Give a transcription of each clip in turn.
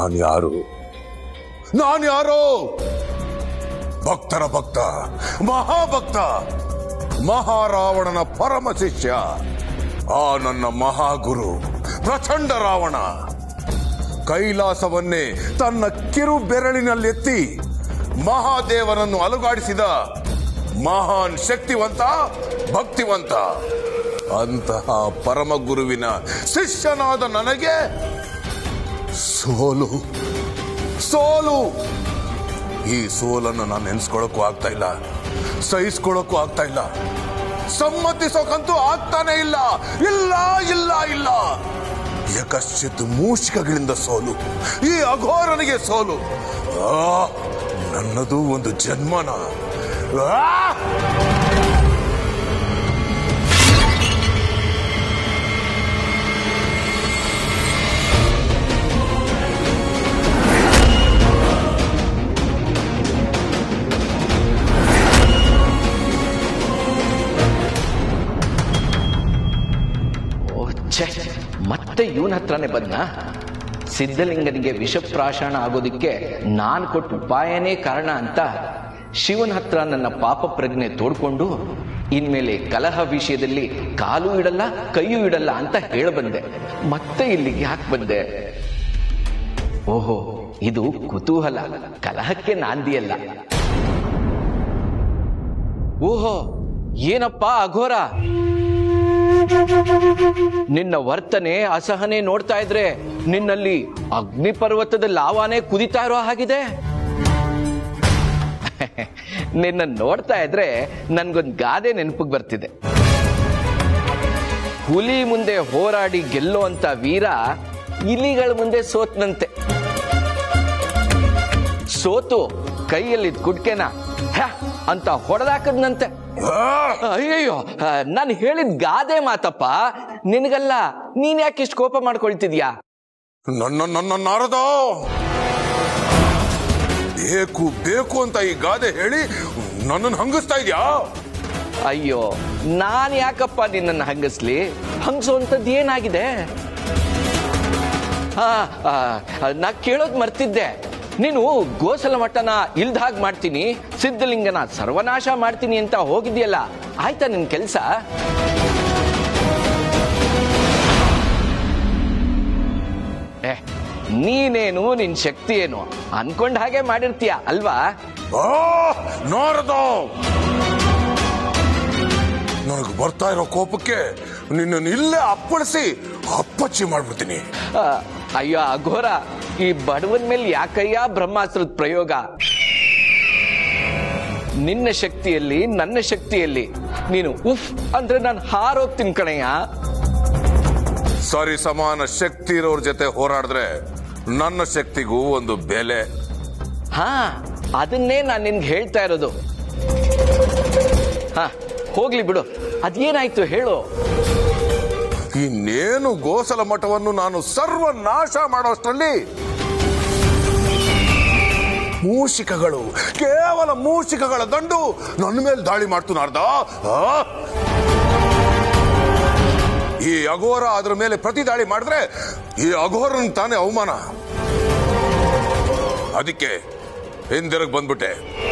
ನಾನು ಯಾರು ನಾನು ಯಾರು ಭಕ್ತರ ಭಕ್ತ ಮಹಾಭಕ್ತ ಮಹಾರಾವಣನ ಪರಮ ಶಿಷ್ಯ ಆ ನನ್ನ ಮಹಾಗುರು ಪ್ರಚಂಡ ರಾವಣ ಕೈಲಾಸವನ್ನೇ ತನ್ನ ಕಿರು ಬೆರಳಿನಲ್ಲೆತ್ತಿ ಮಹಾದೇವನನ್ನು ಅಲುಗಾಡಿಸಿದ ಮಹಾನ್ ಶಕ್ತಿವಂತ ಭಕ್ತಿವಂತ ಅಂತಹ ಪರಮ ಗುರುವಿನ ಶಿಷ್ಯನಾದ ನನಗೆ ಸೋಲು ಸೋಲು ಈ ಸೋಲನ್ನು ನಾನು ನೆನ್ಸ್ಕೊಳ್ಳೋಕ್ಕೂ ಆಗ್ತಾ ಇಲ್ಲ ಸಹಿಸ್ಕೊಳ್ಳೋಕ್ಕೂ ಆಗ್ತಾ ಇಲ್ಲ ಸಮ್ಮತಿಸೋಕಂತೂ ಆಗ್ತಾನೆ ಇಲ್ಲ ಇಲ್ಲ ಇಲ್ಲ ಇಲ್ಲ ಯಕಶ್ಚಿತ್ ಮೂಷಿಕಗಳಿಂದ ಸೋಲು ಈ ಅಘೋರನಿಗೆ ಸೋಲು ಆ, ನನ್ನದು ಒಂದು ಜನ್ಮನ ಆ! ಓ ಛೆ ಮತ್ತೆ ಇವನ ಹತ್ರನೇ ಬಂದ ಸಿದ್ಧಲಿಂಗನಿಗೆ ವಿಷಪ್ರಾಶನ ಆಗೋದಿಕ್ಕೆ ನಾನು ಕೊಟ್ಟ ಉಪಾಯನೇ ಕಾರಣ ಅಂತ ಶಿವನ ಹತ್ರ ನನ್ನ ಪಾಪ ಪ್ರಜ್ಞೆ ತೋಡ್ಕೊಂಡು ಇನ್ಮೇಲೆ ಕಲಹ ವಿಷಯದಲ್ಲಿ ಕಾಲು ಇಡಲ್ಲ ಕೈಯೂ ಇಡಲ್ಲ ಅಂತ ಹೇಳಬಂದೆ ಮತ್ತೆ ಇಲ್ಲಿಗೆ ಯಾಕೆ ಬಂದೆ ಓಹೋ ಇದು ಕುತೂಹಲ ಕಲಹಕ್ಕೆ ನಾಂದಿಯಲ್ಲ ಓಹೋ ಏನಪ್ಪಾ ಅಘೋರ ನಿನ್ನ ವರ್ತನೆ ಅಸಹನೆ ನೋಡ್ತಾ ಇದ್ರೆ ನಿನ್ನಲ್ಲಿ ಅಗ್ನಿ ಪರ್ವತದ ಲಾವಾನೇ ಕುದಿತಾ ಇರೋ ಹಾಗಿದೆ ನಿನ್ನ ನೋಡ್ತಾ ಇದ್ರೆ ನನ್ಗೊಂದ್ ಗಾದೆ ನೆನಪಿಗೆ ಬರ್ತಿದೆ ಹುಲಿ ಮುಂದೆ ಹೋರಾಡಿ ಗೆಲ್ಲೋ ಅಂತ ವೀರ ಇಲಿಗಳ ಮುಂದೆ ಸೋತ್ನಂತೆ ಸೋತು ಕೈಯಲ್ಲಿ ಕುಡ್ಕೆನ ಹ್ಯಾ ಅಂತ ಹೊಡೆದಾಕದ್ನಂತೆ ಆ! ಅಯ್ಯಯ್ಯೋ ನಾನು ಹೇಳಿದ ಗಾದೆ ಮಾತಪ್ಪ ನಿನಗಲ್ಲ ನೀನ್ ಯಾಕೆ ಇಷ್ಟು ಕೋಪ ಮಾಡ್ಕೊಳ್ತಿದ್ಯಾ ನನ್ನ ನನ್ನ ನಾರದ ಬೇಕು ಬೇಕು ಅಂತ ಈ ಗಾದೆ ಹೇಳಿ ನನ್ನನ್ನು ಹಂಗಿಸ್ತಾ ಇದ್ಯಾ ಅಯ್ಯೋ ನಾನ್ ಯಾಕಪ್ಪ ನಿನ್ನನ್ನು ಹಂಗಸ್ಲಿ ಹಂಗಸೋಂಥದ್ದು ಏನಾಗಿದೆ ಹಾ ನಾ ಕೇಳೋದ್ ಮರ್ತಿದ್ದೆ ನೀನು ಗೋಸಲ ಮಠನ ಇಲ್ದ ಹಾಗೆ ಮಾಡ್ತೀನಿ ಸಿದ್ಧಲಿಂಗನ ಸರ್ವನಾಶ ಮಾಡ್ತೀನಿ ಅಂತ ಹೋಗಿದ್ಯಲ್ಲ ಆಯ್ತಾ ನಿನ್ ಕೆಲ್ಸ ಏ ನೀನೇನು ನಿನ್ ಶಕ್ತಿ ಏನು ಅನ್ಕೊಂಡ್ ಹಾಗೆ ಮಾಡಿರ್ತೀಯ ಅಲ್ವಾ ಆ ನಾರದ ನನಗೆ ಬರ್ತಾ ಇರೋ ಕೋಪಕ್ಕೆ ನಿನ್ನನ್ನು ಇಲ್ಲೇ ಅಪ್ಪಳಿಸಿ ಅಪ್ಪಚ್ಚಿ ಮಾಡ್ಬಿಡ್ತೀನಿ ಆ, ಅಯ್ಯೋ ಅಘೋರ ಈ ಬಡವನ್ ಮೇಲೆ ಯಾಕಯ್ಯ ಬ್ರಹ್ಮಾಸ್ತ್ರದ ಪ್ರಯೋಗ ನಿನ್ನ ಶಕ್ತಿಯಲ್ಲಿ ನನ್ನ ಶಕ್ತಿಯಲ್ಲಿ ನೀನು ಉಫ್ ಅಂದ್ರೆ ನಾನು ಹಾರೋಗ್ತೀನಿ ಕಣಯ್ಯ ಸರಿ ಸಮಾನ ಶಕ್ತಿ ಇರೋರ್ ಜೊತೆ ಹೋರಾಡಿದ್ರೆ ನನ್ನ ಶಕ್ತಿಗೂ ಒಂದು ಬೆಲೆ ಹಾ ಅದನ್ನೇ ನಾನು ನಿನ್ಗೆ ಹೇಳ್ತಾ ಇರೋದು ಹಾ ಹೋಗ್ಲಿ ಬಿಡು ಅದೇನಾಯ್ತು ಹೇಳು ಇನ್ನೇನು ಗೋಸಲ ಮಠವನ್ನು ನಾನು ಸರ್ವನಾಶ ಮಾಡೋಷ್ಟರಲ್ಲಿ ಮೂಷಿಕಗಳು ಕೇವಲ ಮೂಷಿಕಗಳ ದಂಡು ನನ್ನ ಮೇಲೆ ದಾಳಿ ಮಾಡ್ತು ನಾರ್ದ ಆ? ಈ ಅಘೋರ ಅದ್ರ ಮೇಲೆ ಪ್ರತಿ ದಾಳಿ ಮಾಡಿದ್ರೆ ಈ ಅಘೋರನ್ ತಾನೇ ಅವಮಾನ ಅದಕ್ಕೆ ಹಿಂದಿರುಗಿ ಬಂದ್ಬಿಟ್ಟೆ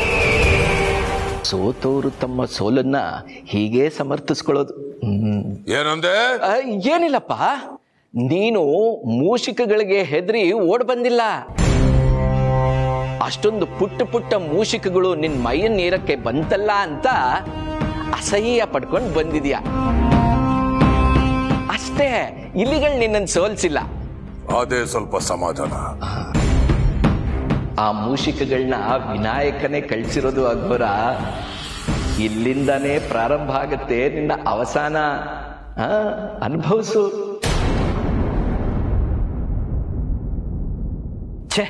ಸೋತವರು ತಮ್ಮ ಸೋಲನ್ನ ಹೀಗೆ ಸಮರ್ಥಿಸ್ಕೊಳ್ಳೋದು ಹ್ಮ್ ಏನಂದೆ ಆ, ಏನಿಲ್ಲಪ್ಪ ನೀನು ಮೂಷಿಕಗಳಿಗೆ ಹೆದರಿ ಓಡ್ ಬಂದಿಲ್ಲ ಅಷ್ಟೊಂದು ಪುಟ್ಟ ಪುಟ್ಟ ಮೂಷಿಕಗಳು ನಿನ್ ಮೈಯನ್ ನೀರಕ್ಕೆ ಬಂತಲ್ಲ ಅಂತ ಅಸಹ್ಯ ಪಡ್ಕೊಂಡು ಬಂದಿದ್ಯಾ ಅಷ್ಟೇ ಇಲಿಗಳು ನಿನ್ನನ್ನು ಸೋಲ್ಸಿಲ್ಲ ಅದೇ ಸ್ವಲ್ಪ ಸಮಾಧಾನ ಆ ಮೂಷಿಕಗಳನ್ನ ವಿನಾಯಕನೇ ಕಳ್ಸಿರೋದು ಅಕ್ಬರ ಇಲ್ಲಿಂದಾನೇ ಪ್ರಾರಂಭ ಆಗತ್ತೆ ನಿನ್ನ ಅವಸಾನ ಆ, ಅನುಭವಿಸು ಛೇ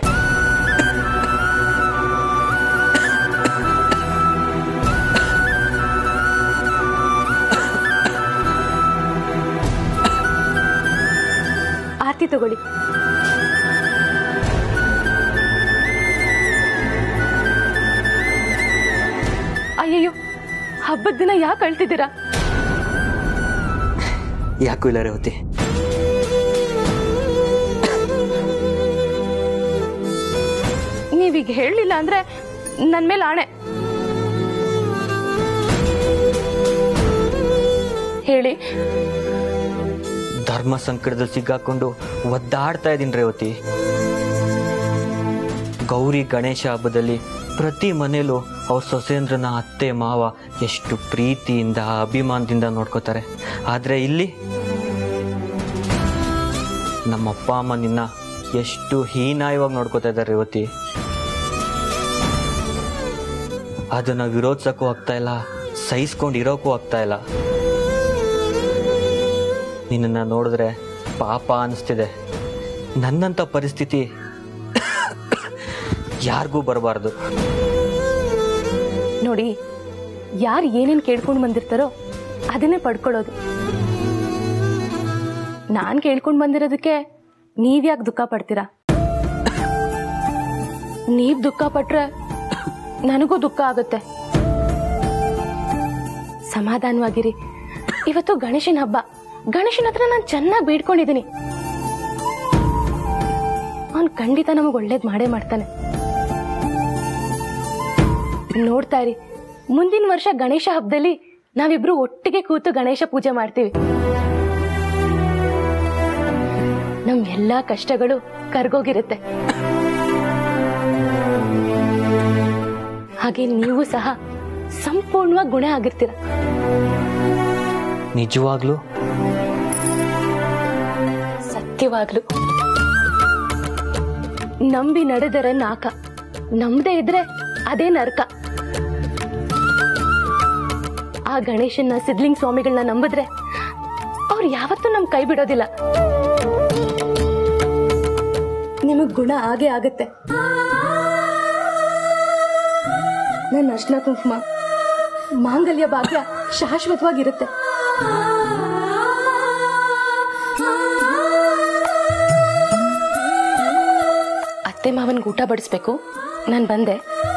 ಆರ್ತಿ ತಗೊಳ್ಳಿ ಅಯ್ಯಯ್ಯೋ ಹಬ್ಬದ ದಿನ ಯಾಕೆ ಅಳ್ತಿದ್ದೀರಾ ಯಾಕೂ ಇಲ್ಲ ರೇವತಿ ನೀವೀಗ ಹೇಳಲಿಲ್ಲ ಅಂದ್ರೆ ನನ್ನ ಮೇಲೆ ಆಣೆ ಹೇಳಿ ಧರ್ಮ ಸಂಕಟದಲ್ಲಿ ಸಿಕ್ಕಾಕೊಂಡು ಒದ್ದಾಡ್ತಾ ಇದ್ದೀನಿ ರೇವತಿ ಗೌರಿ ಗಣೇಶ ಹಬ್ಬದಲ್ಲಿ ಪ್ರತಿ ಮನೇಲೂ ಅವ್ರ ಸೊಸೇಂದ್ರನ ಅತ್ತೆ ಮಾವ ಎಷ್ಟು ಪ್ರೀತಿಯಿಂದ ಅಭಿಮಾನದಿಂದ ನೋಡ್ಕೋತಾರೆ ಆದರೆ ಇಲ್ಲಿ ನಮ್ಮ ಅಪ್ಪ ಅಮ್ಮ ನಿನ್ನ ಎಷ್ಟು ಹೀನಾಯವಾಗಿ ನೋಡ್ಕೋತಾ ಇದ್ದಾರೆ ರೇವತಿ ಅದನ್ನ ವಿರೋಧಿಸಕ್ಕೂ ಆಗ್ತಾ ಇಲ್ಲ ಸಹಿಸ್ಕೊಂಡು ಇರೋಕ್ಕೂ ಆಗ್ತಾ ಇಲ್ಲ ನಿನ್ನನ್ನು ನೋಡಿದ್ರೆ ಪಾಪ ಅನಿಸ್ತಿದೆ ನನ್ನಂಥ ಪರಿಸ್ಥಿತಿ ಯಾರಿಗೂ ಬರಬಾರ್ದು ನೋಡಿ ಯಾರು ಏನೇನು ಕೇಳ್ಕೊಂಡು ಬಂದಿರ್ತಾರೋ ಅದನ್ನೇ ಪಡ್ಕೊಳ್ಳೋದು ನಾನು ಕೇಳ್ಕೊಂಡು ಬಂದಿರೋದಕ್ಕೆ ನೀವ್ಯಾಕೆ ದುಃಖ ಪಡ್ತೀರಾ ನೀವ್ ದುಃಖ ಪಟ್ರೆ ನನಗೂ ದುಃಖ ಆಗುತ್ತೆ ಸಮಾಧಾನವಾಗಿರಿ ಇವತ್ತು ಗಣೇಶನ ಹಬ್ಬ ಗಣೇಶನ ಹತ್ರ ನಾನು ಚೆನ್ನಾಗಿ ಬೇಡ್ಕೊಂಡಿದ್ದೀನಿ ಅವನ್ ಖಂಡಿತ ನಮಗೆ ಒಳ್ಳೇದ್ ಮಾಡೇ ಮಾಡ್ತಾನೆ ನೋಡ್ತಾ ಇರಿ ಮುಂದಿನ ವರ್ಷ ಗಣೇಶ ಹಬ್ಬದಲ್ಲಿ ನಾವಿಬ್ರು ಒಟ್ಟಿಗೆ ಕೂತು ಗಣೇಶ ಪೂಜೆ ಮಾಡ್ತೀವಿ ನಮ್ ಎಲ್ಲಾ ಕಷ್ಟಗಳು ಕರ್ಗೋಗಿರುತ್ತೆ ಹಾಗೆ ನೀವು ಸಹ ಸಂಪೂರ್ಣವಾಗಿ ಗುಣ ಆಗಿರ್ತೀರ ನಿಜವಾಗ್ಲೂ ಸತ್ಯವಾಗ್ಲು ನಂಬಿ ನಡೆದರೆ ನಾಕ ನಂಬದೇ ಇದ್ರೆ ಅದೇ ನರಕ ಆ ಗಣೇಶನ್ನ ಸಿದ್ಲಿಂಗ್ ಸ್ವಾಮಿಗಳನ್ನ ನಂಬಿದ್ರೆ ಅವ್ರು ಯಾವತ್ತೂ ನಮ್ ಕೈ ಬಿಡೋದಿಲ್ಲ ನಿಮಗ್ ಗುಣ ಆಗೇ ಆಗತ್ತೆ ನನ್ನ ಅರ್ಶನ ಕುಂಕುಮ ಮಾಂಗಲ್ಯ ಭಾಗ್ಯ ಶಾಶ್ವತವಾಗಿರುತ್ತೆ ಅತ್ತೆ ಮಾವನ್ಗೆ ಊಟ ಬಡಿಸ್ಬೇಕು ನಾನು ಬಂದೆ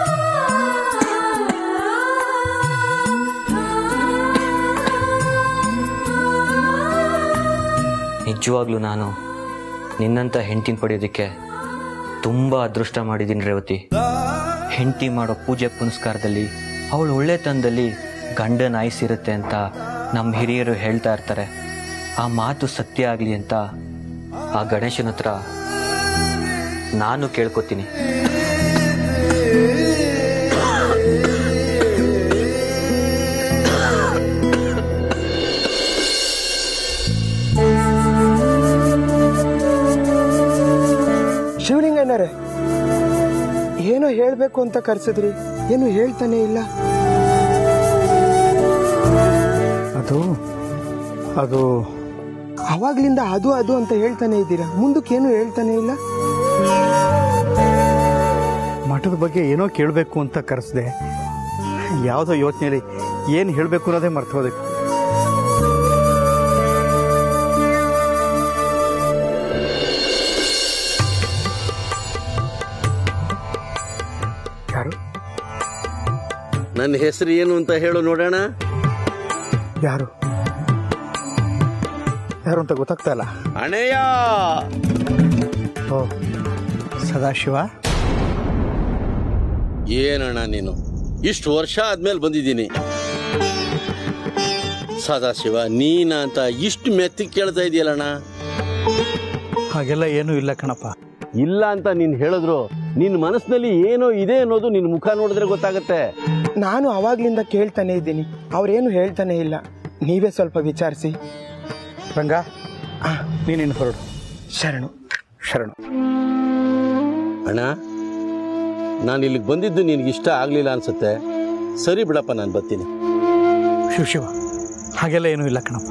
ನಿಜವಾಗ್ಲೂ ನಾನು ನಿನ್ನಂಥ ಹೆಂಡತಿನ ಪಡೆಯೋದಕ್ಕೆ ತುಂಬ ಅದೃಷ್ಟ ಮಾಡಿದ್ದೀನಿ ರೇವತಿ ಹೆಂಡತಿ ಮಾಡೋ ಪೂಜೆ ಪುನಸ್ಕಾರದಲ್ಲಿ ಅವಳು ಒಳ್ಳೆತನದಲ್ಲಿ ಗಂಡನ ಆಯ್ಸಿರುತ್ತೆ ಅಂತ ನಮ್ಮ ಹಿರಿಯರು ಹೇಳ್ತಾ ಇರ್ತಾರೆ ಆ ಮಾತು ಸತ್ಯ ಆಗಲಿ ಅಂತ ಆ ಗಣೇಶನ ಹತ್ರ ನಾನು ಕೇಳ್ಕೊತೀನಿ ಶಿವಲಿಂಗಣ್ಣರೇ ಏನೋ ಹೇಳ್ಬೇಕು ಅಂತ ಕರ್ಸಿದ್ರಿ ಏನು ಹೇಳ್ತಾನೆ ಇಲ್ಲ ಅದು ಅದು ಅವಾಗ್ಲಿಂದ ಅದು ಅದು ಅಂತ ಹೇಳ್ತಾನೆ ಇದ್ದೀರಾ ಮುಂದಕ್ಕೇನು ಹೇಳ್ತಾನೆ ಇಲ್ಲ ಮಠದ ಬಗ್ಗೆ ಏನೋ ಕೇಳಬೇಕು ಅಂತ ಕರೆಸ್ದೆ ಯಾವುದೋ ಯೋಚನೆಯಲ್ಲಿ ಏನು ಹೇಳಬೇಕು ಅನ್ನೋದೇ ಮರ್ತು ಹೋದೆ ಯಾರು ನನ್ನ ಹೆಸರು ಏನು ಅಂತ ಹೇಳು ನೋಡೋಣ ಯಾರು ಯಾರು ಅಂತ ಗೊತ್ತಾಗ್ತಾ ಇಲ್ಲ ಅಣೆಯ ಓ ಸದಾಶಿವ ಏನಣ್ಣ ನೀನು ಇಷ್ಟು ವರ್ಷ ಆದ್ಮೇಲೆ ಬಂದಿದ್ದೀನಿ ಸದಾಶಿವ ನೀನ ಅಂತ ಇಷ್ಟು ಮೆತ್ತಿಗೆ ಕೇಳ್ತಾ ಇದೆಯಲ್ಲಣ್ಣ ಹಾಗೆಲ್ಲ ಏನೂ ಇಲ್ಲ ಕಣಪ್ಪ ಇಲ್ಲ ಅಂತ ನೀನು ಹೇಳಿದ್ರು ನಿನ್ನ ಮನಸ್ಸಿನಲ್ಲಿ ಏನೋ ಇದೆ ಅನ್ನೋದು ನಿನ್ನ ಮುಖ ನೋಡಿದ್ರೆ ಗೊತ್ತಾಗತ್ತೆ ನಾನು ಅವಾಗ್ಲಿಂದ ಕೇಳ್ತಾನೆ ಇದ್ದೀನಿ ಅವ್ರೇನು ಹೇಳ್ತಾನೆ ಇಲ್ಲ ನೀವೇ ಸ್ವಲ್ಪ ವಿಚಾರಿಸಿ ರಂಗ ನೀನಿನ್ನು ಹೊರಡು ಶರಣು ಶರಣು ಅಣ್ಣ ನಾನು ಇಲ್ಲಿಗೆ ಬಂದಿದ್ದು ನಿನಗೆ ಇಷ್ಟ ಆಗಲಿಲ್ಲ ಅನ್ಸುತ್ತೆ ಸರಿ ಬಿಡಪ್ಪ ನಾನು ಬರ್ತೀನಿ ಶಿವ ಶಿವ ಹಾಗೆಲ್ಲ ಏನೂ ಇಲ್ಲ ಕಣಪ್ಪ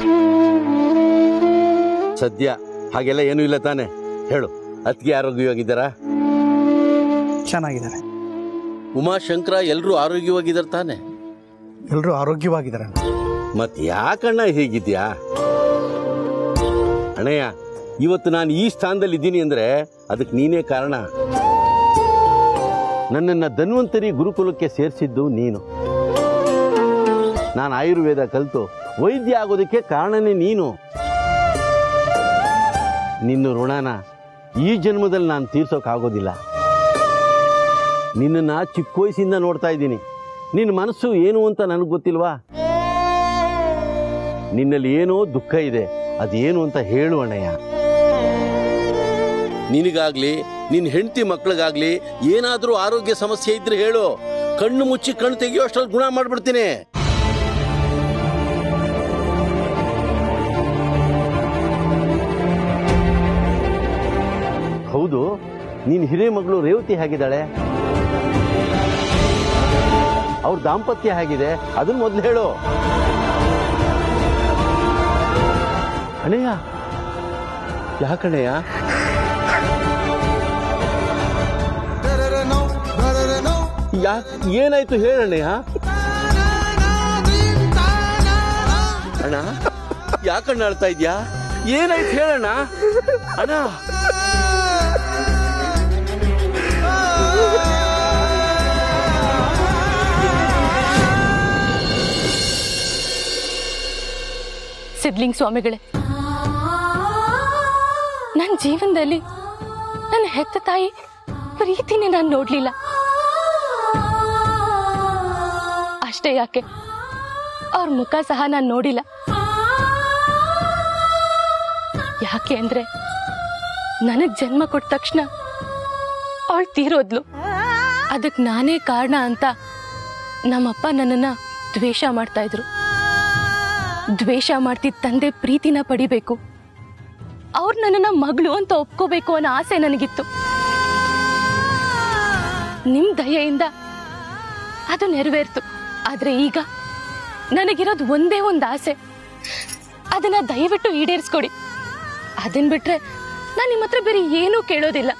ಸದ್ಯ ಹಾಗೆಲ್ಲ ಏನೂ ಇಲ್ಲ ತಾನೆ ಹೇಳು ಅತ್ತಿಗೆ ಆರೋಗ್ಯವಾಗಿದ್ದಾರಾ ಚೆನ್ನಾಗಿದ್ದಾರೆ ಉಮಾಶಂಕರ ಎಲ್ಲರೂ ಆರೋಗ್ಯವಾಗಿದ್ದಾರೆ ತಾನೆ ಎಲ್ಲರೂ ಆರೋಗ್ಯವಾಗಿದ್ದಾರೆ ಮತ್ ಯಾಕಣ್ಣ ಹೀಗಿದ್ಯಾ ಅಣ್ಣಯ್ಯ ಇವತ್ತು ನಾನು ಈ ಸ್ಥಾನದಲ್ಲಿ ಇದ್ದೀನಿ ಅಂದ್ರೆ ಅದಕ್ಕೆ ನೀನೇ ಕಾರಣ ನನ್ನನ್ನ ಧನ್ವಂತರಿ ಗುರುಕುಲಕ್ಕೆ ಸೇರಿಸಿದ್ದು ನೀನು ನಾನು ಆಯುರ್ವೇದ ಕಲಿತು ವೈದ್ಯ ಆಗೋದಕ್ಕೆ ಕಾರಣನೇ ನೀನು ನಿನ್ನ ಋಣನ ಈ ಜನ್ಮದಲ್ಲಿ ನಾನು ತೀರ್ಸೋಕ್ಕಾಗೋದಿಲ್ಲ ನಿನ್ನನ್ನು ಚಿಕ್ಕ ವಯಸ್ಸಿಂದ ನೋಡ್ತಾ ಇದ್ದೀನಿ ನಿನ್ನ ಮನಸ್ಸು ಏನು ಅಂತ ನನಗೆ ಗೊತ್ತಿಲ್ವಾ ನಿನ್ನಲ್ಲಿ ಏನೋ ದುಃಖ ಇದೆ ಅದೇನು ಅಂತ ಹೇಳು ಅಣ್ಣಯ್ಯ ನಿನಗಾಗ್ಲಿ ನಿನ್ನ ಹೆಂಡತಿ ಮಕ್ಳಿಗಾಗ್ಲಿ ಏನಾದರೂ ಆರೋಗ್ಯ ಸಮಸ್ಯೆ ಇದ್ರೆ ಹೇಳು ಕಣ್ಣು ಮುಚ್ಚಿ ಕಣ್ಣು ತೆಗಿಯೋ ಅಷ್ಟ್ರಲ್ಲಿ ಗುಣ ಮಾಡ್ಬಿಡ್ತೀನಿ ಹೌದು ನಿನ್ನ ಹಿರಿಯ ಮಗಳು ರೇವತಿ ಹೇಗಿದ್ದಾಳೆ ಅವ್ರ ದಾಂಪತ್ಯ ಹೇಗಿದೆ ಅದನ್ನ ಮೊದಲು ಹೇಳು ಅಣ್ಣಯ್ಯ ಯಾಕಣ್ಣಯ್ಯ ಯಾಕೆ ಏನಾಯ್ತು ಹೇಳಣ್ಣಯ್ಯ ಅಣ್ಣ ಯಾಕಣ್ಣ ಅಳ್ತಾ ಇದ್ಯಾ ಏನಾಯ್ತು ಹೇಳಣ್ಣ ಅಣ್ಣ ಸಿದ್ಲಿಂಗ್ ಸ್ವಾಮಿಗಳೇ ನನ್ನ ಜೀವನದಲ್ಲಿ ನನ್ನ ಹೆತ್ತ ತಾಯಿ ಪ್ರೀತಿನೇ ನಾನು ನೋಡ್ಲಿಲ್ಲ ಅಷ್ಟೇ ಯಾಕೆ ಅವ್ರ ಮುಖ ಸಹ ನಾನು ನೋಡಿಲ್ಲ ಯಾಕೆ ಅಂದ್ರೆ ನನಗ್ ಜನ್ಮ ಕೊಟ್ಟ ತಕ್ಷಣ ಅವಳು ತೀರೋದ್ಲು ಅದಕ್ಕೆ ನಾನೇ ಕಾರಣ ಅಂತ ನಮ್ಮಪ್ಪ ನನ್ನನ್ನ ದ್ವೇಷ ಮಾಡ್ತಾ ಇದ್ರು ದ್ವೇಷ ಮಾಡ್ತಿದ್ದ ತಂದೆ ಪ್ರೀತಿನ ಪಡಿಬೇಕು ಅವ್ರು ನನ್ನನ್ನ ಮಗಳು ಅಂತ ಒಪ್ಕೋಬೇಕು ಅನ್ನೋ ಆಸೆ ನನಗಿತ್ತು ನಿಮ್ ದಯೆಯಿಂದ ಅದು ನೆರವೇರ್ತು ಆದ್ರೆ ಈಗ ನನಗಿರೋದು ಒಂದೇ ಒಂದು ಆಸೆ ಅದನ್ನ ದಯವಿಟ್ಟು ಈಡೇರಿಸ್ಕೊಡಿ ಅದನ್ ಬಿಟ್ರೆ ನಾನು ನಿಮ್ಮ ಹತ್ರ ಬೇರೆ ಏನೂ ಕೇಳೋದಿಲ್ಲ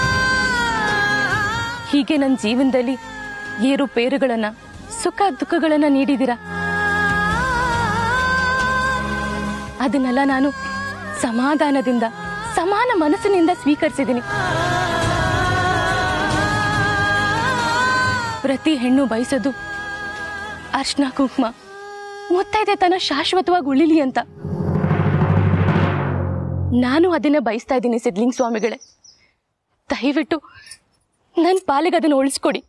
ಹೀಗೆ ನನ್ನ ಜೀವನದಲ್ಲಿ ಏರುಪೇರುಗಳನ್ನ ಸುಖ ದುಃಖಗಳನ್ನ ನೀಡಿದ್ದೀರಾ ಅದನ್ನೆಲ್ಲ ನಾನು ಸಮಾಧಾನದಿಂದ ಸಮಾನ ಮನಸ್ಸಿನಿಂದ ಸ್ವೀಕರಿಸಿದ್ದೀನಿ ಪ್ರತಿ ಹೆಣ್ಣು ಬಯಸೋದು ಅರ್ಶನ ಕುಂಕುಮ ಮುತ್ತೈದೆ ತನ್ನ ಶಾಶ್ವತವಾಗಿ ಉಳಿಲಿ ಅಂತ ನಾನು ಅದನ್ನೇ ಬಯಸ್ತಾ ಇದ್ದೀನಿ ಸಿದ್ಲಿಂಗ್ ಸ್ವಾಮಿಗಳೇ ದಯವಿಟ್ಟು ನನ್ನ ಪಾಲಿಗೆ ಅದನ್ನು ಉಳಿಸ್ಕೊಡಿ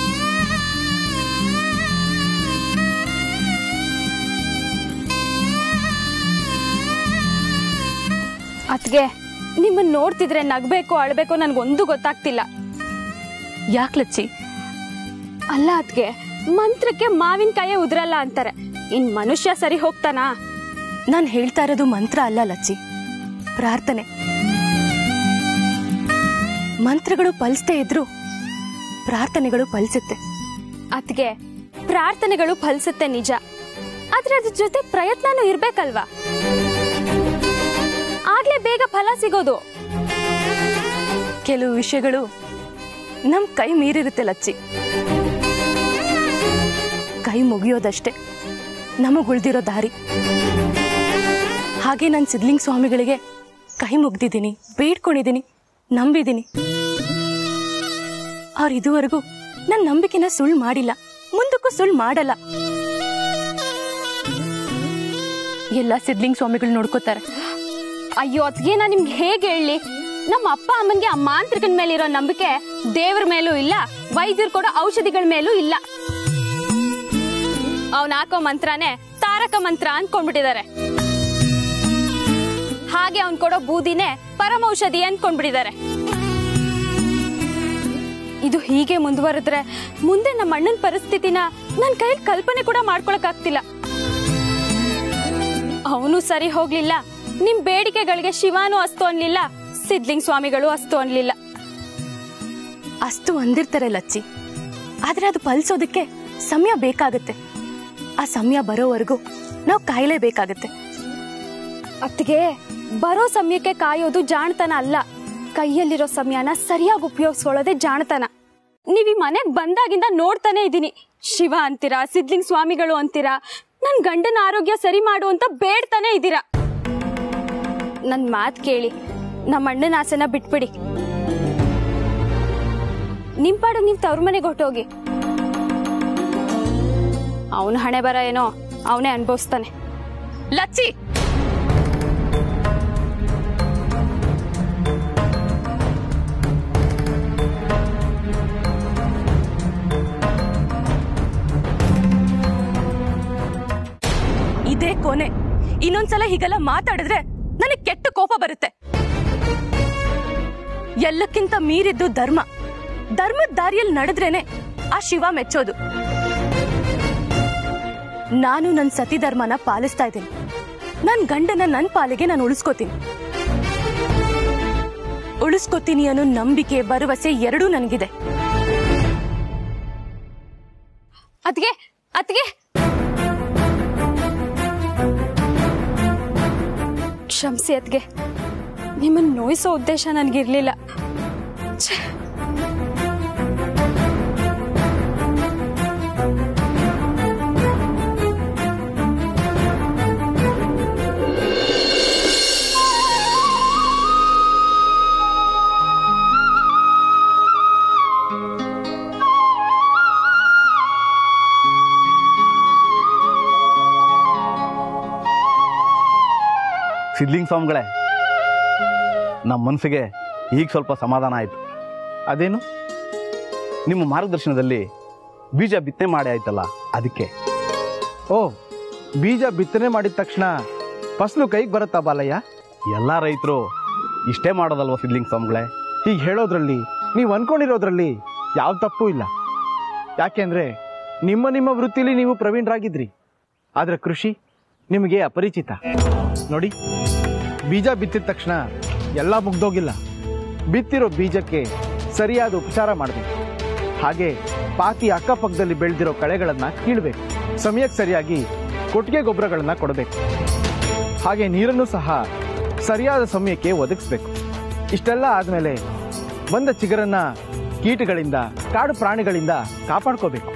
ಅತ್ಗೆ ನಿಮ್ಮನ್ನ ನೋಡ್ತಿದ್ರೆ ನಗ್ಬೇಕು ಅಳ್ಬೇಕು ನನ್ಗೊಂದು ಗೊತ್ತಾಗ್ತಿಲ್ಲ ಯಾಕೆ ಲಚ್ಚಿ ಅಲ್ಲ ಅತ್ಗೆ ಮಂತ್ರಕ್ಕೆ ಮಾವಿನಕಾಯೇ ಉದ್ರಲ್ಲ ಅಂತಾರೆ ಇನ್ ಮನುಷ್ಯ ಸರಿ ಹೋಗ್ತಾನಾ ನಾನು ಹೇಳ್ತಾ ಇರೋದು ಮಂತ್ರ ಅಲ್ಲ ಲಚ್ಚಿ ಪ್ರಾರ್ಥನೆ ಮಂತ್ರಗಳು ಫಲಿಸ್ದೇ ಇದ್ರು ಪ್ರಾರ್ಥನೆಗಳು ಫಲಿಸುತ್ತೆ ಅತ್ಗೆ ಪ್ರಾರ್ಥನೆಗಳು ಫಲಿಸುತ್ತೆ ನಿಜ ಆದ್ರೆ ಅದ್ರ ಜೊತೆ ಪ್ರಯತ್ನನೂ ಇರ್ಬೇಕಲ್ವಾ ಆಗ್ಲೇ ಬೇಗ ಫಲ ಸಿಗೋದು ಕೆಲವು ವಿಷಯಗಳು ನಮ್ ಕೈ ಮೀರಿರುತ್ತೆ ಲಚ್ಚಿ ಕೈ ಮುಗಿಯೋದಷ್ಟೇ ನಮಗ್ ಉಳ್ದಿರೋ ದಾರಿ ಹಾಗೆ ನಾನು ಸಿದ್ಲಿಂಗ್ ಸ್ವಾಮಿಗಳಿಗೆ ಕೈ ಮುಗ್ದಿದ್ದೀನಿ ಬೇಡ್ಕೊಂಡಿದ್ದೀನಿ ನಂಬಿದ್ದೀನಿ ಅವ್ರು ಇದುವರೆಗೂ ನನ್ನ ನಂಬಿಕೆನ ಸುಳ್ಳು ಮಾಡಿಲ್ಲ ಮುಂದಕ್ಕೂ ಸುಳ್ಳು ಮಾಡಲ್ಲ ಎಲ್ಲ ಸಿದ್ಲಿಂಗ್ ಸ್ವಾಮಿಗಳು ನೋಡ್ಕೋತಾರೆ ಅಯ್ಯೋ ಅತ್ಗೆ ನಾ ನಿಮ್ಗೆ ಹೇಗೆ ಹೇಳಿ ನಮ್ಮ ಅಪ್ಪ ಅಮ್ಮನ್ಗೆ ಆ ಮಾಂತ್ರಿಕನ ಮೇಲಿರೋ ನಂಬಿಕೆ ದೇವ್ರ ಮೇಲೂ ಇಲ್ಲ ವೈದ್ಯರು ಕೊಡೋ ಔಷಧಿಗಳ ಮೇಲೂ ಇಲ್ಲ ಅವ್ನ್ ಹಾಕೋ ಮಂತ್ರನೇ ತಾರಕ ಮಂತ್ರ ಅನ್ಕೊಂಡ್ಬಿಟ್ಟಿದ್ದಾರೆ ಹಾಗೆ ಅವ್ನ್ ಕೊಡೋ ಬೂದಿನೇ ಪರಮೌಷಧಿ ಅನ್ಕೊಂಡ್ಬಿಟ್ಟಿದ್ದಾರೆ ಇದು ಹೀಗೆ ಮುಂದುವರೆದ್ರೆ ಮುಂದೆ ನಮ್ಮ ಅಣ್ಣನ ಪರಿಸ್ಥಿತಿನ ನನ್ ಕೈಲಿ ಕಲ್ಪನೆ ಕೂಡ ಮಾಡ್ಕೊಳಕ್ ಆಗ್ತಿಲ್ಲ ಅವನು ಸರಿ ಹೋಗ್ಲಿಲ್ಲ ನಿಮ್ ಬೇಡಿಕೆಗಳಿಗೆ ಶಿವಾನು ಅಸ್ತು ಅನ್ಲಿಲ್ಲ ಸಿದ್ಲಿಂಗ್ ಸ್ವಾಮಿಗಳು ಅಸ್ತು ಅನ್ಲಿಲ್ಲ ಅಷ್ಟು ಅಂದಿರ್ತಾರೆ ಲಚ್ಚಿ ಆದ್ರೆ ಅದು ಫಲಿಸೋದಕ್ಕೆ ಸಮಯ ಬೇಕಾಗತ್ತೆ ಆ ಸಮಯ ಬರೋವರೆಗೂ ನಾವು ಕಾಯಲೇಬೇಕಾಗತ್ತೆ ಅತ್ತಿಗೆ ಬರೋ ಸಮಯಕ್ಕೆ ಕಾಯೋದು ಜಾಣತನ ಅಲ್ಲ ಕೈಯಲ್ಲಿರೋ ಸಮಯನ ಸರಿಯಾಗಿ ಉಪಯೋಗಿಸ್ಕೊಳ್ಳೋದೇ ಜಾಣತನ ನೀವ್ ಈ ಮನೆಗ್ ಬಂದಾಗಿಂದ ನೋಡ್ತಾನೆ ಇದ್ದೀನಿ ಶಿವ ಅಂತೀರಾ ಸಿದ್ಲಿಂಗ್ ಸ್ವಾಮಿಗಳು ಅಂತೀರಾ ನನ್ ಗಂಡನ ಆರೋಗ್ಯ ಸರಿ ಮಾಡು ಅಂತ ಬೇಡ್ತಾನೆ ಇದ್ದೀರಾ ನನ್ ಮಾತ್ ಕೇಳಿ ನಮ್ಮ ಅಣ್ಣನ ಆಸೆನ ಬಿಟ್ಬಿಡಿ ನಿಮ್ ಪಾಡು ನೀವ್ ತವ್ರ ಮನೆಗೆ ಹೊಟ್ಟೋಗಿ ಅವನ ಹಣೆ ಬರ ಏನೋ ಅವನೇ ಅನ್ಭವಿಸ್ತಾನೆ ಲಚ್ಚಿ ಇನ್ನೊಂದ್ಸಲ ಹೀಗೆಲ್ಲ ಮಾತಾಡಿದ್ರೆ ನನಗೆ ಕೆಟ್ಟ ಕೋಪ ಬರುತ್ತೆ ಎಲ್ಲಕ್ಕಿಂತ ಮೀರಿದ್ದು ಧರ್ಮ ಧರ್ಮದ ದಾರಿಯಲ್ಲಿ ನಡೆದ್ರೇನೆ ಆ ಶಿವ ಮೆಚ್ಚೋದು ನಾನು ನನ್ನ ಸತಿ ಧರ್ಮನ ಪಾಲಿಸ್ತಾ ಇದ್ದೀನಿ ನನ್ನ ಗಂಡನ ನನ್ನ ಪಾಲಿಗೆ ನಾನು ಉಳಿಸ್ಕೋತೀನಿ ಉಳಿಸ್ಕೋತೀನಿ ಅನ್ನೋ ನಂಬಿಕೆ ಭರವಸೆ ಎರಡೂ ನನಗಿದೆ ಅದ್ಗೆ ಅದ್ಗೆ ಕ್ಷಮಿಸಿ ಅದ್ಗೆ ನಿಮ್ಮನ್ನ ನೋಯಿಸೋ ಉದ್ದೇಶ ನನಗಿರ್ಲಿಲ್ಲ ಛೆ. ಸಿದ್ಲಿಂಗ್ ಸ್ವಾಮಿಗಳೇ ನಮ್ಮ ಮನಸ್ಸಿಗೆ ಈಗ ಸ್ವಲ್ಪ ಸಮಾಧಾನ ಆಯಿತು ಅದೇನು ನಿಮ್ಮ ಮಾರ್ಗದರ್ಶನದಲ್ಲಿ ಬೀಜ ಬಿತ್ತನೆ ಮಾಡಿ ಆಯ್ತಲ್ಲ ಅದಕ್ಕೆ ಓ ಬೀಜ ಬಿತ್ತನೆ ಮಾಡಿದ ತಕ್ಷಣ ಫಸಲು ಕೈಗೆ ಬರುತ್ತಾ ಬಾಲಯ್ಯ ಎಲ್ಲ ರೈತರು ಇಷ್ಟೇ ಮಾಡೋದಲ್ವ ಸಿದ್ಲಿಂಗ್ ಸ್ವಾಮಿಗಳೇ ಹೀಗೆ ಹೇಳೋದ್ರಲ್ಲಿ ನೀವು ಅನ್ಕೊಂಡಿರೋದ್ರಲ್ಲಿ ಯಾವ ತಪ್ಪು ಇಲ್ಲ ಯಾಕೆಂದ್ರೆ ನಿಮ್ಮ ನಿಮ್ಮ ವೃತ್ತಿಲಿ ನೀವು ಪ್ರವೀಣರಾಗಿದ್ರಿ ಆದರೆ ಕೃಷಿ ನಿಮಗೆ ಅಪರಿಚಿತ ನೋಡಿ ಬೀಜ ಬಿತ್ತಿದ ತಕ್ಷಣ ಎಲ್ಲ ಮುಗ್ದೋಗಿಲ್ಲ ಬಿತ್ತಿರೋ ಬೀಜಕ್ಕೆ ಸರಿಯಾದ ಉಪಚಾರ ಮಾಡಬೇಕು ಹಾಗೆ ಪಾತಿ ಅಕ್ಕಪಕ್ಕದಲ್ಲಿ ಬೆಳೆದಿರೋ ಕಳೆಗಳನ್ನು ಕೀಳಬೇಕು ಸಮಯಕ್ಕೆ ಸರಿಯಾಗಿ ಕೊಟ್ಟಿಗೆ ಗೊಬ್ಬರಗಳನ್ನು ಕೊಡಬೇಕು ಹಾಗೆ ನೀರನ್ನು ಸಹ ಸರಿಯಾದ ಸಮಯಕ್ಕೆ ಒದಗಿಸ್ಬೇಕು ಇಷ್ಟೆಲ್ಲ ಆದಮೇಲೆ ಬಂದ ಚಿಗರನ್ನ ಕೀಟಗಳಿಂದ ಕಾಡು ಪ್ರಾಣಿಗಳಿಂದ ಕಾಪಾಡ್ಕೋಬೇಕು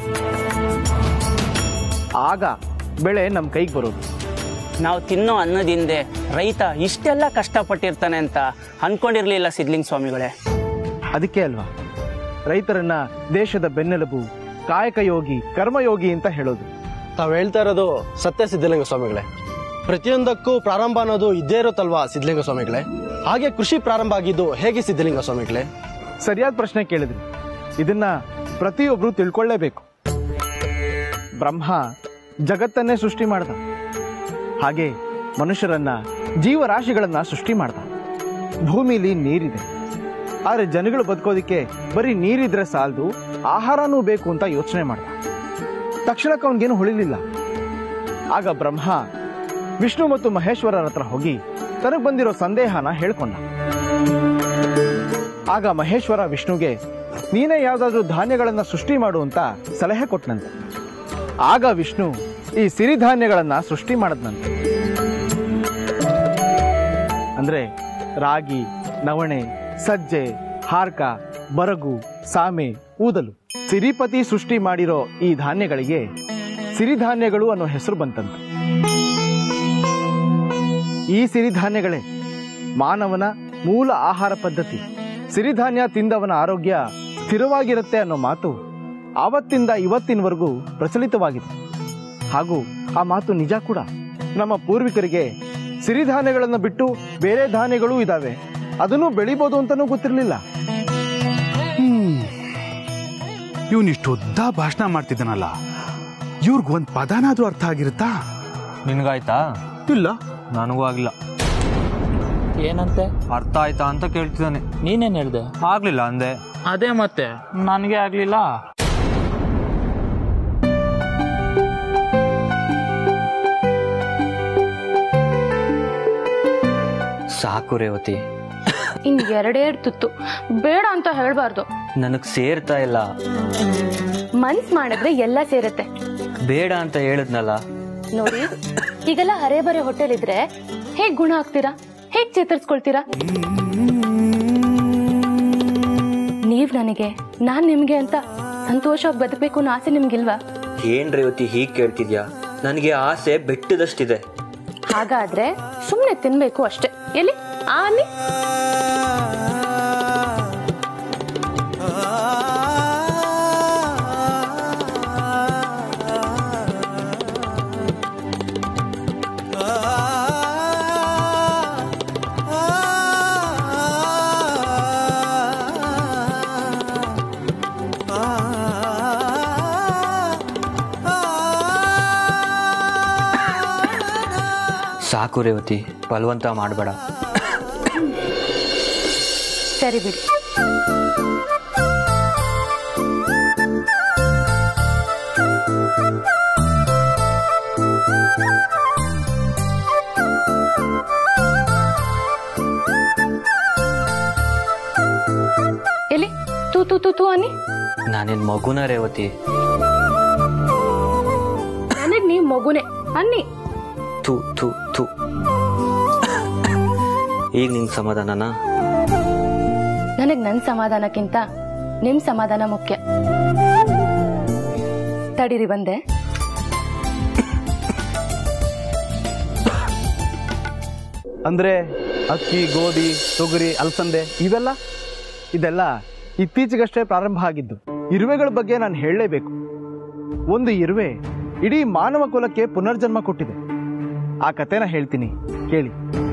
ಆಗ ಬೆಳೆ ನಮ್ಮ ಕೈಗೆ ಬರೋದು ನಾವು ತಿನ್ನೋ ಅನ್ನದಿಂದೆ ರೈತ ಇಷ್ಟೆಲ್ಲ ಕಷ್ಟಪಟ್ಟಿರ್ತಾನೆ ಅಂತ ಅನ್ಕೊಂಡಿರ್ಲಿಲ್ಲ ಸಿದ್ಲಿಂಗ್ ಸ್ವಾಮಿಗಳೇ ಅದಕ್ಕೆ ಅಲ್ವಾ ರೈತರನ್ನ ದೇಶದ ಬೆನ್ನೆಲುಬು ಕಾಯಕ ಯೋಗಿ ಕರ್ಮಯೋಗಿ ಅಂತ ಹೇಳೋದು ತಾವು ಹೇಳ್ತಾ ಇರೋದು ಸತ್ಯ ಸಿದ್ಧಲಿಂಗ ಸ್ವಾಮಿಗಳೇ ಪ್ರತಿಯೊಂದಕ್ಕೂ ಪ್ರಾರಂಭ ಅನ್ನೋದು ಇದ್ದೇ ಇರುತ್ತಲ್ವಾ ಸಿದ್ಧಲಿಂಗ ಸ್ವಾಮಿಗಳೇ ಹಾಗೆ ಕೃಷಿ ಪ್ರಾರಂಭ ಆಗಿದ್ದು ಹೇಗೆ ಸಿದ್ಧಲಿಂಗ ಸ್ವಾಮಿಗಳೇ ಸರಿಯಾದ ಪ್ರಶ್ನೆ ಕೇಳಿದ್ರಿ ಇದನ್ನ ಪ್ರತಿಯೊಬ್ರು ತಿಳ್ಕೊಳ್ಳೇಬೇಕು ಬ್ರಹ್ಮ ಜಗತ್ತನ್ನೇ ಸೃಷ್ಟಿ ಮಾಡ್ದ ಹಾಗೆ ಮನುಷ್ಯರನ್ನ ಜೀವರಾಶಿಗಳನ್ನ ಸೃಷ್ಟಿ ಮಾಡ್ದ ಭೂಮಿಲಿ ನೀರಿದೆ ಆದ್ರೆ ಜನಗಳು ಬದುಕೋದಿಕ್ಕೆ ಬರೀ ನೀರಿದ್ರೆ ಸಾಲದು ಆಹಾರನೂ ಬೇಕು ಅಂತ ಯೋಚನೆ ಮಾಡ್ದ ತಕ್ಷಣಕ್ಕೆ ಅವನಿಗೇನು ಹೊಳಿಲಿಲ್ಲ ಆಗ ಬ್ರಹ್ಮ ವಿಷ್ಣು ಮತ್ತು ಮಹೇಶ್ವರರ ಹತ್ರ ಹೋಗಿ ತನಗೆ ಬಂದಿರೋ ಸಂದೇಹನ ಹೇಳ್ಕೊಂಡ ಆಗ ಮಹೇಶ್ವರ ವಿಷ್ಣುಗೆ ನೀನೇ ಯಾವ್ದಾದ್ರೂ ಧಾನ್ಯಗಳನ್ನ ಸೃಷ್ಟಿ ಮಾಡು ಅಂತ ಸಲಹೆ ಕೊಟ್ಟನಂತೆ ಆಗ ವಿಷ್ಣು ಈ ಸಿರಿಧಾನ್ಯಗಳನ್ನ ಸೃಷ್ಟಿ ಮಾಡದ್ನಂತೆ ಅಂದ್ರೆ ರಾಗಿ ನವಣೆ ಸಜ್ಜೆ ಹಾರ್ಕ ಬರಗು ಸಾಮೆ ಊದಲು ಸಿರಿಪತಿ ಸೃಷ್ಟಿ ಮಾಡಿರೋ ಈ ಧಾನ್ಯಗಳಿಗೆ ಸಿರಿಧಾನ್ಯಗಳು ಅನ್ನೋ ಹೆಸರು ಬಂತಂತೆ ಈ ಸಿರಿಧಾನ್ಯಗಳೇ ಮಾನವನ ಮೂಲ ಆಹಾರ ಪದ್ಧತಿ ಸಿರಿಧಾನ್ಯ ತಿಂದವನ ಆರೋಗ್ಯ ಸ್ಥಿರವಾಗಿರುತ್ತೆ ಅನ್ನೋ ಮಾತು ಆವತ್ತಿಂದ ಇವತ್ತಿನವರೆಗೂ ಪ್ರಚಲಿತವಾಗಿದೆ ಹಾಗೂ ಆ ಮಾತು ನಿಜ ಕೂಡ ನಮ್ಮ ಪೂರ್ವಿಕರಿಗೆ ಸಿರಿಧಾನ್ಯಗಳನ್ನು ಬಿಟ್ಟು ಬೇರೆ ಧಾನ್ಯಗಳೂ ಇದಾವೆ ಅದನ್ನು ಬೆಳಿಬೋದು ಅಂತನೂ ಗೊತ್ತಿರಲಿಲ್ಲ ಇವನಿಷ್ಟು ಉದ್ದ ಭಾಷಣ ಮಾಡ್ತಿದ್ದಾನಲ್ಲ ಇವ್ರಿಗೆ ಒಂದು ಪದನಾದ್ರೂ ಅರ್ಥ ಆಗಿರುತ್ತಾ ನಿನ್ಗಾಯ್ತಾ ಇಲ್ಲ ನನಗೂ ಆಗಿಲ್ಲ ಏನಂತೆ ಅರ್ಥ ಆಯ್ತಾ ಅಂತ ಕೇಳ್ತಿದ್ದಾನೆ ನೀನೇನ್ ಹೇಳ್ದೆ ಆಗ್ಲಿಲ್ಲ ಅಂದೆ ಅದೇ ಮತ್ತೆ ನನಗೆ ಆಗ್ಲಿಲ್ಲ ಸಾಕು ರೇವತಿ ಇನ್ ಎರಡೆರಡು ತುತ್ತು ಬೇಡ ಅಂತ ಹೇಳ್ಬಾರ್ದು ನನಗ್ ಸೇರ್ತಾ ಇಲ್ಲ ಮನ್ಸ್ ಮಾಡಿದ್ರೆ ಎಲ್ಲ ಸೇರತ್ತೆ ಬೇಡ ಅಂತ ಹೇಳಿದ್ನಲ್ಲ ನೋಡಿ ಈಗೆಲ್ಲ ಹರೆ ಬರೆ ಹೋಟೆಲ್ ಇದ್ರೆ ಹೇಗ್ ಗುಣ ಆಗ್ತೀರಾ ಹೇಗ್ ಚೇತರಿಸ್ಕೊಳ್ತೀರಾ ನೀವ್ ನನಗೆ ನಾನ್ ನಿಮ್ಗೆ ಅಂತ ಸಂತೋಷವಾಗಿ ಬದುಕಬೇಕು ಅನ್ನೋ ಆಸೆ ನಿಮ್ಗಿಲ್ವಾ ಏನ್ ರೇವತಿ ಹೀಗ್ ಕೇಳ್ತಿದ್ಯಾ ನನಗೆ ಆಸೆ ಬೆಟ್ಟದಷ್ಟಿದೆ ಹಾಗಾದ್ರೆ ಸುಮ್ನೆ ತಿನ್ಬೇಕು ಅಷ್ಟೇ ಎಲ್ಲಿ ಆ ಅನ್ನಿ ಸಾಕು ರೇವತಿ ಬಲವಂತ ಮಾಡಬೇಡ ಸರಿ ಬಿಡಿ ಎಲ್ಲಿ ತೂ ತೂ ತೂ ತೂ ಅನ್ನಿ ನಾನೇನು ಮಗುನ ರೇವತಿ ನನಗ್ ನೀ ಮಗುನೆ ಅನ್ನಿ ಥು ಥು ಥು ಈಗ ನಿಂಗೆ ಸಮಾಧಾನನಾ ನನಗ್ ನನ್ ಸಮಾಧಾನಕ್ಕಿಂತ ನಿಮ್ ಸಮಾಧಾನ ಮುಖ್ಯ ತಡೀರಿ ಬಂದೆ ಅಂದರೆ ಅಕ್ಕಿ ಗೋಧಿ ತೊಗರಿ ಅಲಸಂದೆ ಇವೆಲ್ಲ ಇದೆಲ್ಲ ಇತ್ತೀಚೆಗಷ್ಟೇ ಪ್ರಾರಂಭ ಆಗಿದ್ದು ಇರುವೆಗಳ ಬಗ್ಗೆ ನಾನು ಹೇಳಲೇಬೇಕು ಒಂದು ಇರುವೆ ಇಡೀ ಮಾನವ ಕುಲಕ್ಕೆ ಪುನರ್ಜನ್ಮ ಕೊಟ್ಟಿದೆ ಆ ಕಥೆನ ಹೇಳ್ತೀನಿ ಕೇಳಿ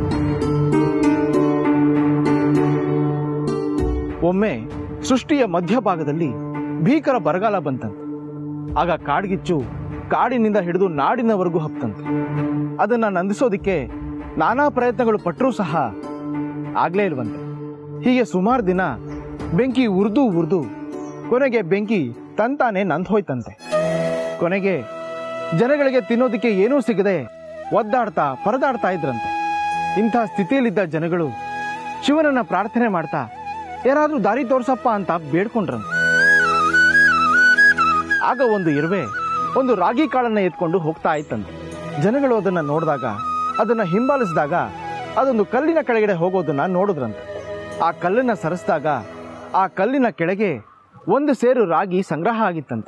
ಒಮ್ಮೆ ಸೃಷ್ಟಿಯ ಮಧ್ಯಭಾಗದಲ್ಲಿ ಭೀಕರ ಬರಗಾಲ ಬಂತಂತೆ ಆಗ ಕಾಡ್ಗಿಚ್ಚು ಕಾಡಿನಿಂದ ಹಿಡಿದು ನಾಡಿನವರೆಗೂ ಹತ್ತಂತೆ ಅದನ್ನ ನಂದಿಸೋದಿಕ್ಕೆ ನಾನಾ ಪ್ರಯತ್ನಗಳು ಪಟ್ಟರೂ ಸಹ ಆಗ್ಲೇ ಇಲ್ವಂತೆ ಹೀಗೆ ಸುಮಾರು ದಿನ ಬೆಂಕಿ ಉರ್ದು ಉರ್ದು ಕೊನೆಗೆ ಬೆಂಕಿ ತಂತಾನೆ ನಂದ್ ಹೋಯ್ತಂತೆ ಕೊನೆಗೆ ಜನಗಳಿಗೆ ತಿನ್ನೋದಿಕ್ಕೆ ಏನೂ ಸಿಗದೆ ಒದ್ದಾಡ್ತಾ ಪರದಾಡ್ತಾ ಇದ್ರಂತೆ ಇಂಥ ಸ್ಥಿತಿಯಲ್ಲಿದ್ದ ಜನಗಳು ಶಿವನನ್ನ ಪ್ರಾರ್ಥನೆ ಮಾಡ್ತಾ ಯಾರಾದ್ರೂ ದಾರಿ ತೋರ್ಸಪ್ಪ ಅಂತ ಬೇಡ್ಕೊಂಡ್ರಂತೆ ಆಗ ಒಂದು ಇರುವೆ ಒಂದು ರಾಗಿ ಕಾಳನ್ನ ಎತ್ಕೊಂಡು ಹೋಗ್ತಾ ಇತ್ತಂತೆ ಜನಗಳು ಅದನ್ನ ನೋಡಿದಾಗ ಅದನ್ನ ಹಿಂಬಾಲಿಸಿದಾಗ ಅದೊಂದು ಕಲ್ಲಿನ ಕೆಳಗಡೆ ಹೋಗೋದನ್ನ ನೋಡಿದ್ರಂತೆ ಆ ಕಲ್ಲನ್ನ ಸರಿಸಿದಾಗ ಆ ಕಲ್ಲಿನ ಕೆಳಗೆ ಒಂದು ಸೇರು ರಾಗಿ ಸಂಗ್ರಹ ಆಗಿತ್ತಂತೆ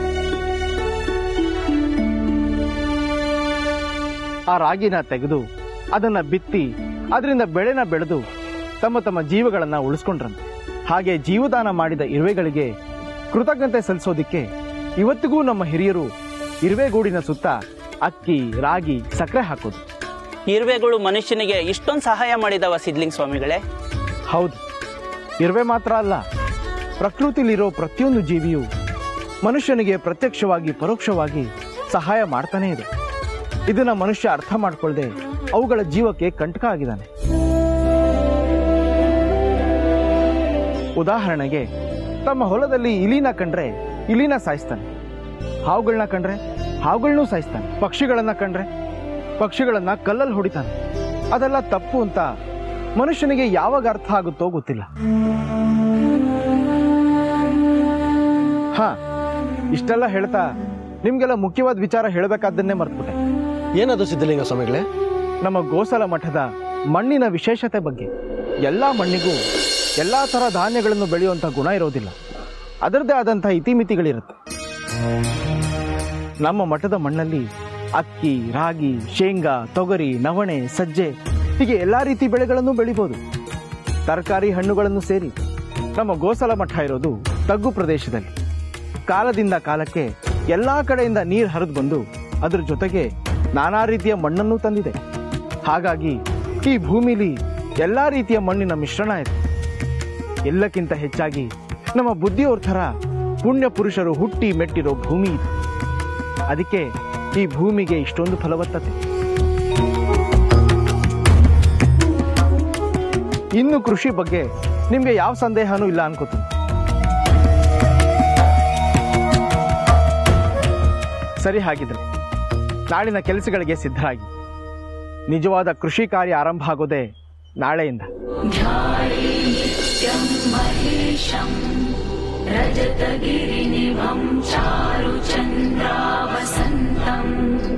ಆ ರಾಗಿನ ತೆಗೆದು ಅದನ್ನ ಬಿತ್ತಿ ಅದರಿಂದ ಬೆಳೆನ ಬೆಳೆದು ತಮ್ಮ ತಮ್ಮ ಜೀವಗಳನ್ನ ಉಳಿಸ್ಕೊಂಡ್ರಂತೆ ಹಾಗೆ ಜೀವದಾನ ಮಾಡಿದ ಇರುವೆಗಳಿಗೆ ಕೃತಜ್ಞತೆ ಸಲ್ಲಿಸೋದಿಕ್ಕೆ ಇವತ್ತಿಗೂ ನಮ್ಮ ಹಿರಿಯರು ಇರುವೆಗೂಡಿನ ಸುತ್ತ ಅಕ್ಕಿ ರಾಗಿ ಸಕ್ಕರೆ ಹಾಕೋದು ಇರುವೆಗಳು ಮನುಷ್ಯನಿಗೆ ಇಷ್ಟೊಂದು ಸಹಾಯ ಮಾಡಿದವ ಸಿದ್ಲಿಂಗ ಸ್ವಾಮಿಗಳೇ ಹೌದು ಇರುವೆ ಮಾತ್ರ ಅಲ್ಲ ಪ್ರಕೃತಿಲಿರೋ ಪ್ರತಿಯೊಂದು ಜೀವಿಯು ಮನುಷ್ಯನಿಗೆ ಪ್ರತ್ಯಕ್ಷವಾಗಿ ಪರೋಕ್ಷವಾಗಿ ಸಹಾಯ ಮಾಡ್ತಾನೇ ಇದೆ ಇದನ್ನ ಮನುಷ್ಯ ಅರ್ಥ ಮಾಡ್ಕೊಳ್ದೆ ಅವುಗಳ ಜೀವಕ್ಕೆ ಕಂಟಕ ಆಗಿದ್ದಾನೆ ಉದಾಹರಣೆಗೆ ತಮ್ಮ ಹೊಲದಲ್ಲಿ ಇಲಿನ ಕಂಡ್ರೆ ಇಲಿನ ಸಾಯಿಸ್ತಾನೆ ಹಾವುಗಳನ್ನ ಕಂಡ್ರೆ ಹಾವುಗಳನ್ನೂ ಸಾಯಿಸ್ತಾನೆ ಪಕ್ಷಿಗಳನ್ನ ಕಂಡ್ರೆ ಪಕ್ಷಿಗಳನ್ನ ಕಲ್ಲಲ್ಲಿ ಹೊಡಿತಾನೆ ಅದೆಲ್ಲ ತಪ್ಪು ಅಂತ ಮನುಷ್ಯನಿಗೆ ಯಾವಾಗ ಅರ್ಥ ಆಗುತ್ತೋ ಗೊತ್ತಿಲ್ಲ ಹಾ ಇಷ್ಟೆಲ್ಲ ಹೇಳ್ತಾ ನಿಮ್ಗೆಲ್ಲ ಮುಖ್ಯವಾದ ವಿಚಾರ ಹೇಳಬೇಕಾದ್ದನ್ನೇ ಮರ್ತ್ಬಿಟ್ಟೆ ಏನದು ಸಿದ್ಧಲಿಂಗ ಸ್ವಾಮಿಗಳೇ ನಮ್ಮ ಗೋಸಲ ಮಠದ ಮಣ್ಣಿನ ವಿಶೇಷತೆ ಬಗ್ಗೆ ಎಲ್ಲಾ ಮಣ್ಣಿಗೂ ಎಲ್ಲಾ ತರ ಧಾನ್ಯಗಳನ್ನು ಬೆಳೆಯುವಂತ ಗುಣ ಇರೋದಿಲ್ಲ ಅದರದ್ದೇ ಆದಂತಹ ಇತಿಮಿತಿಗಳಿರುತ್ತೆ ನಮ್ಮ ಮಠದ ಮಣ್ಣಲ್ಲಿ ಅಕ್ಕಿ ರಾಗಿ ಶೇಂಗಾ ತೊಗರಿ ನವಣೆ ಸಜ್ಜೆ ಹೀಗೆ ಎಲ್ಲಾ ರೀತಿ ಬೆಳೆಗಳನ್ನು ಬೆಳಿಬೋದು ತರಕಾರಿ ಹಣ್ಣುಗಳನ್ನು ಸೇರಿ ನಮ್ಮ ಗೋಸಲ ಮಠ ಇರೋದು ತಗ್ಗು ಪ್ರದೇಶದಲ್ಲಿ ಕಾಲದಿಂದ ಕಾಲಕ್ಕೆ ಎಲ್ಲಾ ಕಡೆಯಿಂದ ನೀರು ಹರಿದು ಬಂದು ಅದ್ರ ಜೊತೆಗೆ ನಾನಾ ರೀತಿಯ ಮಣ್ಣನ್ನು ತಂದಿದೆ ಹಾಗಾಗಿ ಈ ಭೂಮಿಲಿ ಎಲ್ಲಾ ರೀತಿಯ ಮಣ್ಣಿನ ಮಿಶ್ರಣ ಇದೆ ಎಲ್ಲಕ್ಕಿಂತ ಹೆಚ್ಚಾಗಿ ನಮ್ಮ ಬುದ್ಧಿಯವ್ರ ಥರ ಪುಣ್ಯ ಪುರುಷರು ಹುಟ್ಟಿ ಮೆಟ್ಟಿರೋ ಭೂಮಿ ಇದು ಅದಕ್ಕೆ ಈ ಭೂಮಿಗೆ ಇಷ್ಟೊಂದು ಫಲವತ್ತತೆ ಇನ್ನು ಕೃಷಿ ಬಗ್ಗೆ ನಿಮ್ಗೆ ಯಾವ ಸಂದೇಹನೂ ಇಲ್ಲ ಅನ್ಕೋತೀನಿ ಸರಿ ಹಾಗಿದ್ರೆ ನಾಳಿನ ಕೆಲಸಗಳಿಗೆ ಸಿದ್ಧರಾಗಿ ನಿಜವಾದ ಕೃಷಿ ಕಾರ್ಯ ಆರಂಭ ಆಗೋದೇ ನಾಳೆಯಿಂದ रजतगिरिनिभं चारुचन्द्रावसन्तम्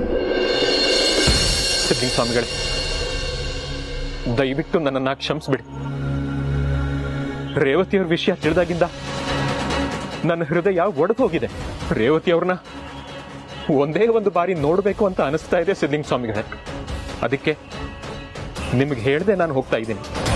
ಸಿದ್ಲಿಂಗ ಸ್ವಾಮಿಗಳೇ ದಯವಿಟ್ಟು ನನ್ನನ್ನು ಕ್ಷಮಿಸ್ಬಿಡಿ ರೇವತಿಯವ್ರ ವಿಷಯ ತಿಳಿದಾಗಿಂದ ನನ್ನ ಹೃದಯ ಒಡೆದು ಹೋಗಿದೆ ರೇವತಿಯವ್ರನ್ನ ಒಂದೇ ಒಂದು ಬಾರಿ ನೋಡಬೇಕು ಅಂತ ಅನಿಸ್ತಾ ಇದೆ ಸಿದ್ಲಿಂಗ ಸ್ವಾಮಿಗಳೇ ಅದಕ್ಕೆ ನಿಮ್ಗೆ ಹೇಳ್ದೆ ನಾನು ಹೋಗ್ತಾ ಇದ್ದೀನಿ